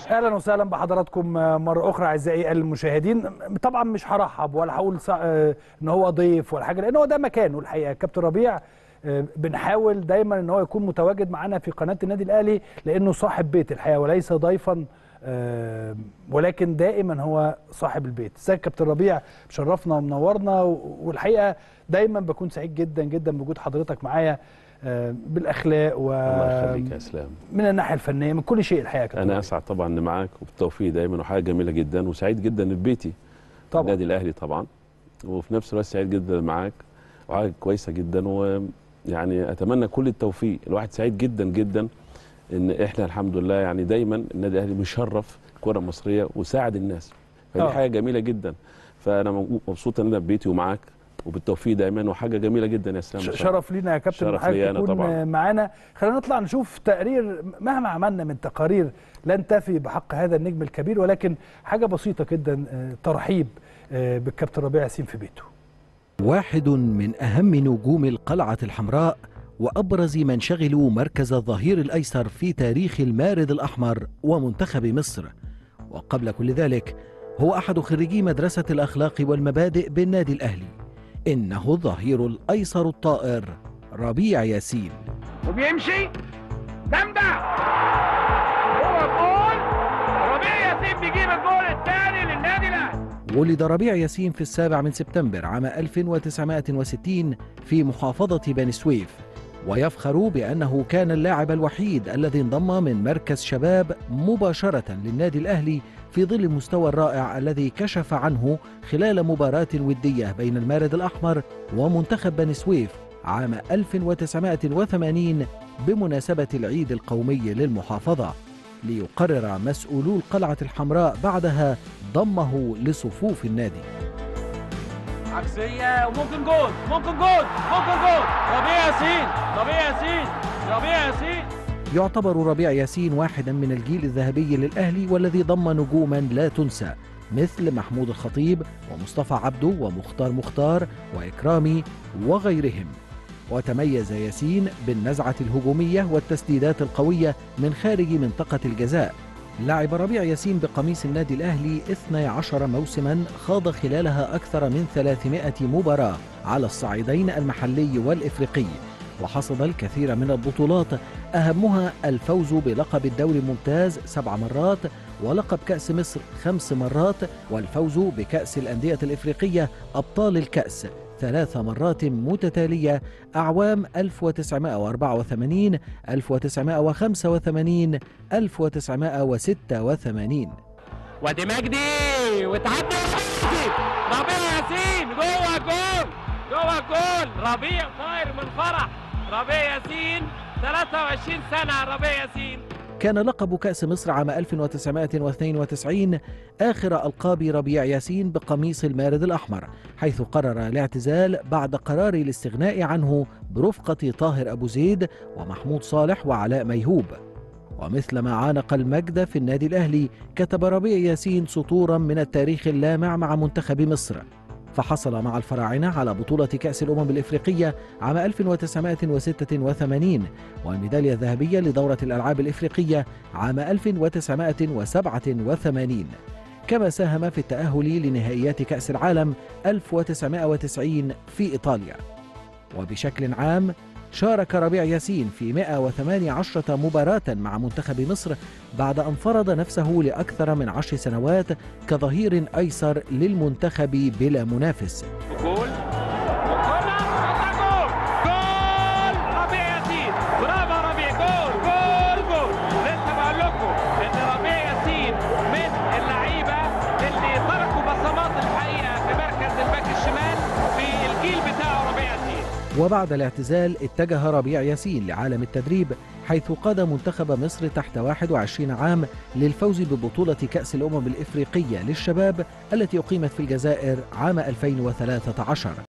اهلا وسهلا بحضراتكم مره اخرى اعزائي المشاهدين طبعا مش هرحب ولا هقول صع- آه، ان هو ضيف ولا حاجه لان هو ده مكانه الحقيقه كابتن ربيع آه، بنحاول دايما ان هو يكون متواجد معانا في قناه النادي الاهلي لانه صاحب بيت الحقيقه وليس ضيفا آه، ولكن دائما هو صاحب البيت ازيك كابتن ربيع مشرفنا ومنورنا و- والحقيقه دايما بكون سعيد جدا جدا بوجود حضرتك معايا آه، بالاخلاق الله يخليك يا اسلام ومن الناحيه الفنيه من كل شيء الحقيقه يا كابتن انا ربيع. اسعد طبعا ان معاك وبالتوفيق دايما وحاجه جميله جدا وسعيد جدا في بيتي طبعا النادي الاهلي طبعا وفي نفس الوقت سعيد جدا معاك وحاجه كويسه جدا ويعني اتمنى كل التوفيق الواحد سعيد جدا جدا ان احنا الحمد لله يعني دايما النادي الاهلي مشرف الكره المصريه وساعد الناس فدي آه. حاجه جميله جدا فانا مبسوط ان انا في بيتي ومعاك وبالتوفيق دايما وحاجه جميله جدا يا اسلام ش- شرف لينا يا كابتن شرف حضرتك لي أنا تكون طبعاً. معانا خلينا نطلع نشوف تقرير مهما عملنا من تقارير لن تفي بحق هذا النجم الكبير ولكن حاجه بسيطه جدا آه، ترحيب آه، بالكابتن ربيع ياسين في بيته واحد من أهم نجوم القلعة الحمراء وأبرز من شغلوا مركز الظهير الأيسر في تاريخ المارد الأحمر ومنتخب مصر وقبل كل ذلك هو أحد خريجي مدرسة الأخلاق والمبادئ بالنادي الأهلي إنه الظهير الأيسر الطائر ربيع ياسين وبيمشي جامدة هو جول ربيع ياسين بيجيب الجول الثاني للنادي الاهلي ولد ربيع ياسين في السابع من سبتمبر عام 1960 في محافظة بني سويف ويفخر بأنه كان اللاعب الوحيد الذي انضم من مركز شباب مباشرة للنادي الأهلي في ظل المستوى الرائع الذي كشف عنه خلال مباراة ودية بين المارد الأحمر ومنتخب بني سويف عام 1980 بمناسبة العيد القومي للمحافظة ليقرر مسؤولو القلعة الحمراء بعدها ضمه لصفوف النادي عكسية وممكن جول ممكن جول ممكن جول ربيع ياسين ربيع ياسين ربيع ياسين يعتبر ربيع ياسين واحدا من الجيل الذهبي للأهلي والذي ضم نجوما لا تنسى مثل محمود الخطيب ومصطفى عبده ومختار مختار وإكرامي وغيرهم وتميز ياسين بالنزعة الهجومية والتسديدات القوية من خارج منطقة الجزاء لعب ربيع ياسين بقميص النادي الأهلي 12 موسما خاض خلالها أكثر من 300 مباراة على الصعيدين المحلي والإفريقي وحصد الكثير من البطولات أهمها الفوز بلقب الدوري الممتاز سبع مرات ولقب كأس مصر خمس مرات والفوز بكأس الأندية الإفريقية أبطال الكأس ثلاث مرات متتالية أعوام 1984 1985 1986 وادي مجدي وتعدي وتعدي. ربيع ياسين جوه جول جوه جول ربيع طاير من فرح ربيع ياسين 23 سنة ربيع ياسين كان لقب كأس مصر عام 1992 آخر ألقاب ربيع ياسين بقميص المارد الأحمر حيث قرر الاعتزال بعد قرار الاستغناء عنه برفقة طاهر أبو زيد ومحمود صالح وعلاء ميهوب ومثل ما عانق المجد في النادي الأهلي كتب ربيع ياسين سطورا من التاريخ اللامع مع منتخب مصر فحصل مع الفراعنة على بطولة كأس الأمم الإفريقية عام 1986 والميدالية الذهبية لدورة الألعاب الإفريقية عام 1987 كما ساهم في التأهل لنهائيات كأس العالم 1990 في إيطاليا وبشكل عام شارك ربيع ياسين في 118 مباراة مع منتخب مصر بعد أن فرض نفسه لأكثر من عشر سنوات كظهير أيسر للمنتخب بلا منافس جول وكورنر وقطع جول جول ربيع ياسين برافو ربيع جول جول جول لسه بقول لكم ان ربيع ياسين من اللعيبه اللي تركوا بصمات الحقيقه في مركز الباك الشمال في الجيل بتاعه ربيع ياسين وبعد الاعتزال اتجه ربيع ياسين لعالم التدريب حيث قاد منتخب مصر تحت 21 عام للفوز ببطولة كأس الأمم الإفريقية للشباب التي أقيمت في الجزائر عام 2013